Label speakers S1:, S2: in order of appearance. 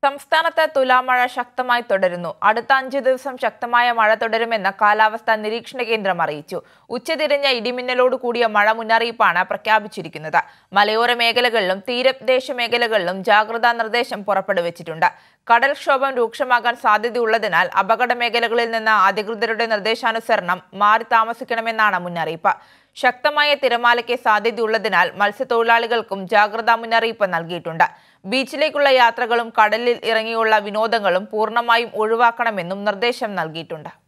S1: സംസ്ഥാനത്ത് തുലാമഴ ശക്തമായി തുടരുന്നു അടുത്ത അഞ്ചു ദിവസം ശക്തമായ മഴ തുടരുമെന്ന് കാലാവസ്ഥാ നിരീക്ഷണ കേന്ദ്രം അറിയിച്ചു ഉച്ചതിരിഞ്ഞ ഇടിമിന്നലോട് കൂടിയ മഴ മുന്നറിയിപ്പാണ് പ്രഖ്യാപിച്ചിരിക്കുന്നത് മലയോര മേഖലകളിലും തീരദേശ മേഖലകളിലും ജാഗ്രതാ നിർദ്ദേശം പുറപ്പെടുവിച്ചിട്ടുണ്ട് കടൽക്ഷോഭം രൂക്ഷമാകാൻ സാധ്യതയുള്ളതിനാൽ അപകട മേഖലകളിൽ നിന്ന് അധികൃതരുടെ നിർദ്ദേശാനുസരണം മാറി താമസിക്കണമെന്നാണ് മുന്നറിയിപ്പ് ശക്തമായ തിരമാലയ്ക്ക് സാധ്യതയുള്ളതിനാൽ മത്സ്യത്തൊഴിലാളികൾക്കും ജാഗ്രതാ മുന്നറിയിപ്പ് നൽകിയിട്ടുണ്ട് ബീച്ചിലേക്കുള്ള യാത്രകളും കടലിൽ ഇറങ്ങിയുള്ള വിനോദങ്ങളും പൂർണ്ണമായും ഒഴിവാക്കണമെന്നും നിർദ്ദേശം നൽകിയിട്ടുണ്ട്